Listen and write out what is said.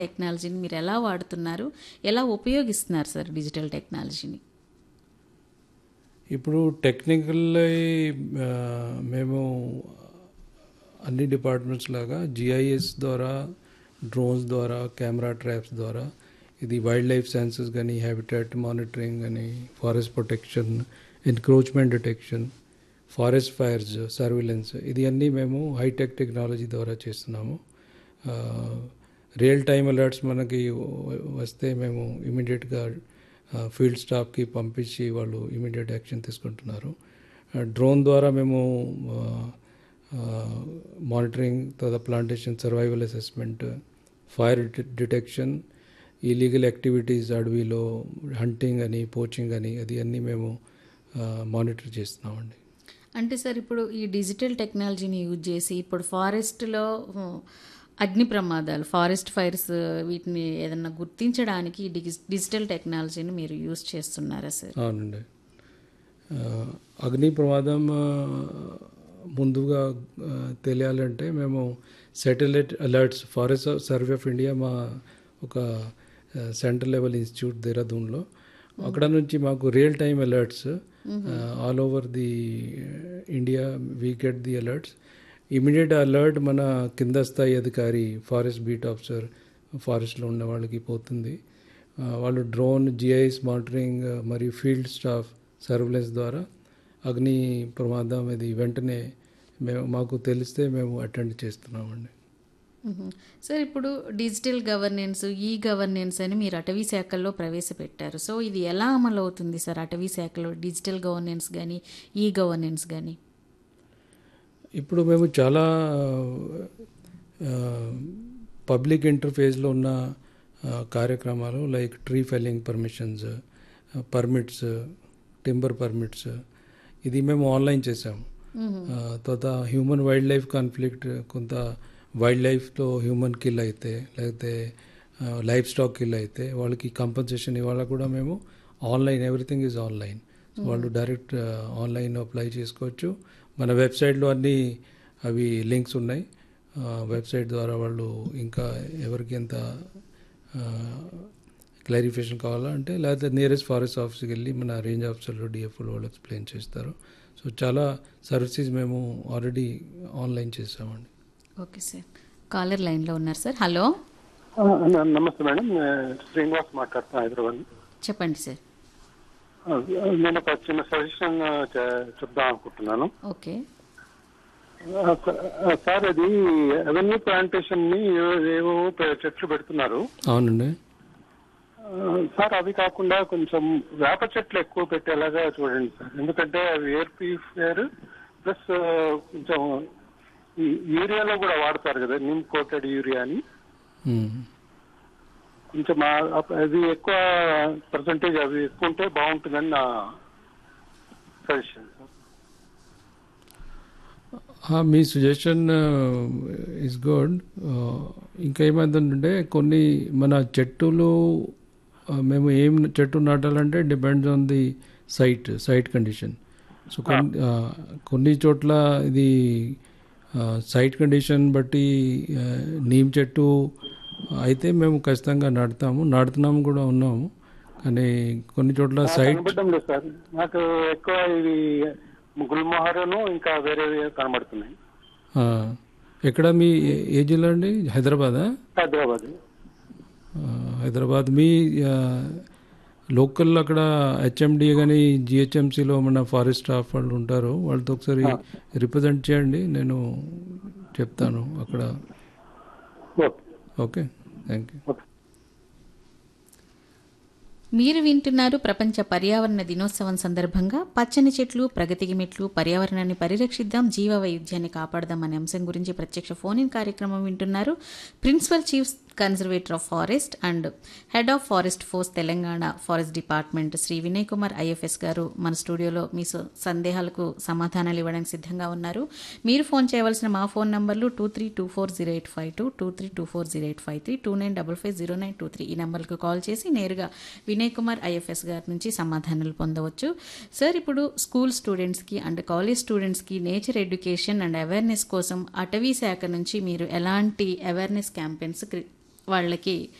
టెక్నాలజీని మీరు ఎలా వాడుతున్నారు ఎలా ఉపయోగిస్తున్నారు సార్ డిజిటల్ టెక్నాలజీని ఇప్పుడు టెక్నికల్ మేము అన్ని డిపార్ట్మెంట్స్ లాగా జిఐఎస్ ద్వారా డ్రోన్స్ ద్వారా కెమెరా ట్రాప్స్ ద్వారా ఇది వైల్డ్ లైఫ్ సైన్సెస్ కానీ హ్యాబిటాట్ మానిటరింగ్ కానీ forest protection encroachment detection forest fires surveillance ఇది అన్నీ మేము హైటెక్ టెక్నాలజీ ద్వారా చేస్తున్నాము రియల్ టైమ్ అలర్ట్స్ మనకి వస్తే మేము ఇమీడియట్గా ఫీల్డ్ స్టాఫ్కి పంపించి వాళ్ళు ఇమీడియట్ యాక్షన్ తీసుకుంటున్నారు డ్రోన్ ద్వారా మేము మానిటరింగ్ తర్వాత plantation survival assessment fire detection illegal activities అడవిలో హంటింగ్ అని పోచింగ్ అని అది అన్నీ మేము మానిటర్ చేస్తున్నామండి అంటే సార్ ఇప్పుడు ఈ డిజిటల్ టెక్నాలజీని యూజ్ చేసి ఇప్పుడు ఫారెస్ట్లో అగ్ని ప్రమాదాలు ఫారెస్ట్ ఫైర్స్ వీటిని ఏదన్నా గుర్తించడానికి డిజి- డిజిటల్ టెక్నాలజీని మీరు యూజ్ చేస్తున్నారా సార్ అవునండి ఆ, అగ్ని ప్రమాదం ఆ, ముందుగా ఆ, తెలియాలంటే మేము satellite alerts forest survey of India మా ఒక సెంట్రల్ లెవెల్ ఇన్స్టిట్యూట్ దేహరాదూన్లో అక్కడ నుంచి మాకు real time alerts all over the India we get the alerts immediate alert మన కింద స్థాయి అధికారి ఫారెస్ట్ బీట్ ఆఫీసర్ ఫారెస్ట్లో ఉన్న వాళ్ళకి పోతుంది ఆ, వాళ్ళు డ్రోన్ జిఐఎస్ మానిటరింగ్ మరియు ఫీల్డ్ స్టాఫ్ సర్వలెన్స్ ద్వారా అగ్ని ప్రమాదం ఇది వెంటనే మేము మాకు తెలిస్తే మేము అటెండ్ చేస్తున్నామండి మ్మ్. సార్ ఇప్పుడు డిజిటల్ గవర్నెన్స్ ఈ గవర్నెన్స్ అని మీరు అటవీ శాఖల్లో ప్రవేశపెట్టారు సో ఇది ఎలా అమలు అవుతుంది సార్ అటవీ శాఖలో డిజిటల్ గవర్నెన్స్ కానీ ఈ గవర్నెన్స్ కానీ ఇప్పుడు మేము చాలా పబ్లిక్ ఇంటర్ఫేస్లో ఉన్న ఆ, కార్యక్రమాలు like tree felling permissions permits timber permits ఇది మేము ఆన్లైన్ చేసాము ఆ, తర్వాత హ్యూమన్ వైల్డ్ లైఫ్ కాన్ఫ్లిక్ట్ కొంత వైల్డ్ లైఫ్తో హ్యూమన్ కిల్ అయితే లేకపోతే లైఫ్ స్టాక్ కిల్ అయితే వాళ్ళకి కంపన్సేషన్ ఇవాళ కూడా మేము ఆన్లైన్ ఎవ్రీథింగ్ ఈజ్ ఆన్లైన్ వాళ్ళు డైరెక్ట్ ఆన్లైన్ అప్లై చేసుకోవచ్చు మన వెబ్సైట్లో అన్ని అవి లింక్స్ ఉన్నాయి వెబ్సైట్ ద్వారా వాళ్ళు ఇంకా ఎవరికి ఎంత క్లారిఫికేషన్ కావాలా అంటే లేకపోతే నియరెస్ట్ ఫారెస్ట్ ఆఫీస్కి వెళ్ళి మన రేంజ్ ఆఫీసర్లు డిఎఫ్ఓ వాళ్ళు ఎక్స్ప్లెయిన్ చేస్తారు సో చాలా సర్వీసెస్ మేము ఆల్రెడీ ఆన్లైన్ చేసామండి ఓకే సార్ కాలర్ లైన్లో ఉన్నారు సార్ హలో ఆ, న- నమస్తే మేడం ఆ, శ్రీనివాస్ మాట్లాడుతున్నా హైదరాబాద్ చెప్పండి సార్ ఆ, నేను ఒక చిన్న సజెషన్ ఆ, చె- చెప్దాం అనుకుంటున్నాను ఓకే ఆ, స- ఆ, సార్ అది అవెన్యూ ప్లాంటేషన్ ని ఏ- ఏవో పె- చెట్లు పెడుతున్నారు అవునండి ఆ, సార్ అవి కాకుండా కొంచెం వేప చెట్లు ఎక్కువ పెట్టేలాగా చూడండి సార్ ఎందుకంటే అవి ఎయిర్ ప్యూరిఫైయర్ ప్లస్ కొంచెం ఈ యూరియాలో కూడా వాడతారు కదా నిమ్ కోటెడ్ యూరియా అని మ్మ్. కొంచెం ఆ- అప్- అది ఎక్కువ పర్సంటేజ్ అవి ఎక్కువ ఉంటే బాగుంటుందని నా సజెషన్ సార్ ఆ, మీ సజెషన్ ఇస్ గుడ్ ఇంకా ఏమైందంటే కొన్ని మన చెట్టులు ఆ, మేము ఏం చెట్టు నాటాలంటే depends on the site site condition so కొన్ని ఆ, కొన్ని చోట్ల ఇది సైట్ కండిషన్ బట్టి ఆ, నీమ్ చెట్టు అయితే మేము ఖచ్చితంగా నాటుతాము నాటుతున్నాము కూడా ఉన్నాము కానీ కొన్ని చోట్ల సైట్ కనబడడం లేదు సార్ నాకు ఎక్కువ ఇవి గుల్మోహరను ఇంకా వేరే కనబడుతున్నాయి ఆ, ఎక్కడ మీ ఏ- ఏ జిల్లా అండి హైదరాబాదా హైదరాబాద్ ఆ, హైదరాబాద్ మీ ఆ, లోకల్ అక్కడ హెచ్ఎండి కానీ జిహెచ్ఎంసీలో మన ఫారెస్ట్ స్టాఫ్ వాళ్ళు ఉంటారు వాళ్ళతో ఒకసారి రిప్రజెంట్ చేయండి నేను చెప్తాను అక్కడ okay okay thank you okay మీరు వింటున్నారు ప్రపంచ పర్యావరణ దినోత్సవం సందర్భంగా పచ్చని చెట్లు ప్రగతికి మెట్లు పర్యావరణాన్ని పరిరక్షిద్దాం జీవ వైవిధ్యాన్ని కాపాడదాం అనే అంశం గురించి ప్రత్యక్ష ఫోన్ ఇన్ కార్యక్రమం వింటున్నారు principal chief conservator of forest and head of forest force Telangana forest department Shri Vinay Kumar IFS garu మన స్టూడియోలో మీ స- సందేహాలకు సమాధానాలు ఇవ్వడానికి సిద్ధంగా ఉన్నారు మీరు ఫోన్ చేయవలసిన మా ఫోన్ నంబర్లు two three two four zero eight five two two three two four zero eight five three two nine double five zero nine two three ఈ నెంబర్కు కాల్ చేసి నేరుగా వినయ్ కుమార్ ఐఎఫ్ఎస్ గారి నుంచి సమాధానాలు పొందవచ్చు సార్ ఇప్పుడు స్కూల్ స్టూడెంట్స్కి అండ్ కాలేజ్ స్టూడెంట్స్కి నేచర్ ఎడ్యుకేషన్ అండ్ అవేర్నెస్ కోసం అటవీ శాఖ నుంచి మీరు ఎలాంటి అవేర్నెస్ క్యాంపెయిన్స్ వాళ్ళకి